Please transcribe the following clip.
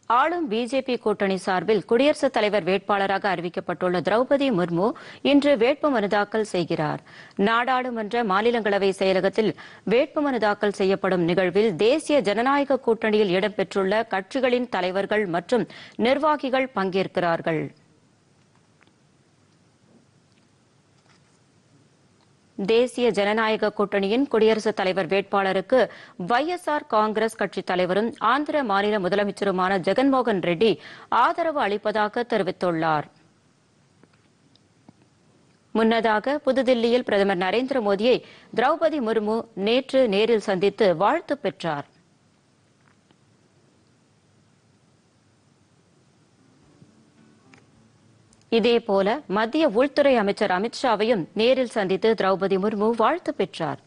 ஆளும் பிஜேபி கூட்டணி சார்பில் குடியரசுத் தலைவர் வேட்பாளராக அறிவிக்கப்பட்டுள்ள திரௌபதி முர்மு இன்று வேட்புமனு தாக்கல் செய்கிறார் நாடாளுமன்ற மாநிலங்களவை செயலகத்தில் வேட்புமனு தாக்கல் செய்யப்படும் நிகழ்வில் தேசிய ஜனநாயக கூட்டணியில் இடம்பெற்றுள்ள கட்சிகளின் தலைவர்கள் மற்றும் நிர்வாகிகள் பங்கேற்கிறார்கள் தேசிய ஜனநாயக கூட்டணியின் குடியரசுத் தலைவர் வேட்பாளருக்கு வைஎஸ்ஆர் காங்கிரஸ் கட்சித் தலைவரும் ஆந்திர மாநில முதலமைச்சருமான ஜெகன்மோகன் ரெட்டி ஆதரவு அளிப்பதாக தெரிவித்துள்ளார் முன்னதாக புதுதில்லியில் பிரதமர் நரேந்திர மோடியை திரௌபதி முர்மு நேற்று நேரில் சந்தித்து வாழ்த்து பெற்றார் இதேபோல மத்திய உள்துறை அமைச்சர் அமித்ஷாவையும் நேரில் சந்தித்து திரௌபதி முர்மு வாழ்த்து பெற்றார்